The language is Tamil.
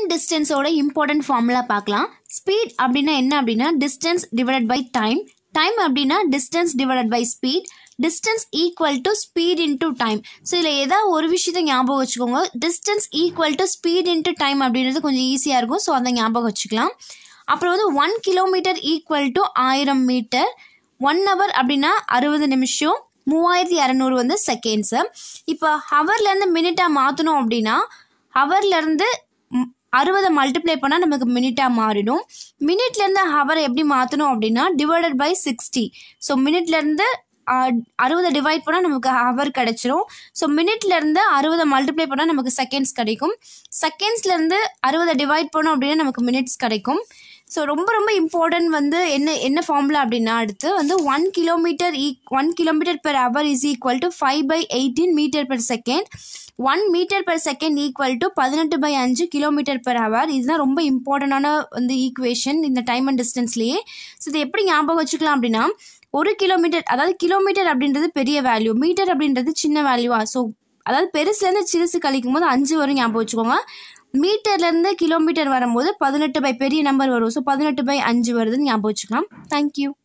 அண்ட் டிஸ்டன்ஸோட இம்பார்ட்டன்ட் ஃபார்முலா பார்க்கலாம் ஸ்பீட் அப்படின்னா என்ன அப்படின்னா distance divided by time time அப்படின்னா distance divided by speed distance equal to speed into time so இதில் ஏதாவது ஒரு விஷயத்த ஞாபகம் வச்சுக்கோங்க distance equal to speed into time அப்படின்றது கொஞ்சம் ஈஸியாக இருக்கும் ஸோ அதை ஞாபகம் வச்சுக்கலாம் அப்புறம் வந்து ஒன் கிலோமீட்டர் ஈக்குவல் டு ஆயிரம் மீட்டர் ஒன் ஹவர் அப்படின்னா அறுபது நிமிஷம் மூவாயிரத்தி இரநூறு வந்து செகண்ட்ஸு இப்போ ஹவர்லேருந்து மினிட்டாக மாற்றணும் அப்படின்னா ஹவர்லேருந்து அறுபதை மல்டிப்ளை பண்ணால் நமக்கு மினிட்டாக மாறிடும் மினிட்லேருந்து ஹவரை எப்படி மாற்றணும் அப்படின்னா டிவைடட் பை சிக்ஸ்டி ஸோ மினிட்லேருந்து அறுபதை டிவைட் பண்ணால் நமக்கு ஹவர் கிடச்சிரும் ஸோ மினிட்லேருந்து அறுபதை மல்டிப்ளை பண்ணால் நமக்கு செகண்ட்ஸ் கிடைக்கும் செகண்ட்ஸ்லேருந்து அறுபதை டிவைட் பண்ணோம் அப்படின்னா நமக்கு மினிட்ஸ் கிடைக்கும் ஸோ ரொம்ப ரொம்ப இம்பார்ட்டன்ட் வந்து என்ன என்ன ஃபார்முலா அப்படின்னா அடுத்து வந்து ஒன் கிலோமீட்டர் ஈ one kilometre per hour is equal to five by eighteen metre per second one metre per second equal to பதினெட்டு பை அஞ்சு கிலோமீட்டர் பெர் ஹவர் இதுதான் ரொம்ப இம்பார்ட்டண்டான வந்து ஈக்குவேஷன் இந்த டைம் அண்ட் டிஸ்டன்ஸ்லேயே ஸோ இதை எப்படி ஞாபகம் வச்சுக்கலாம் அப்படின்னா ஒரு கிலோமீட்டர் அதாவது கிலோமீட்டர் அப்படின்றது பெரிய வேல்யூ மீட்டர் அப்படின்றது சின்ன வேல்யூவா ஸோ அதாவது பெருசுலேருந்து சிறுசு கழிக்கும் போது அஞ்சு வரும் ஞாபகம் வச்சுக்கோங்க மீட்டர்லேருந்து கிலோமீட்டர் வரும்போது பதினெட்டு பை பெரிய நம்பர் வரும் ஸோ பதினெட்டு பை அஞ்சு வருதுன்னு ஞாபகம் வச்சுக்கலாம் தேங்க்யூ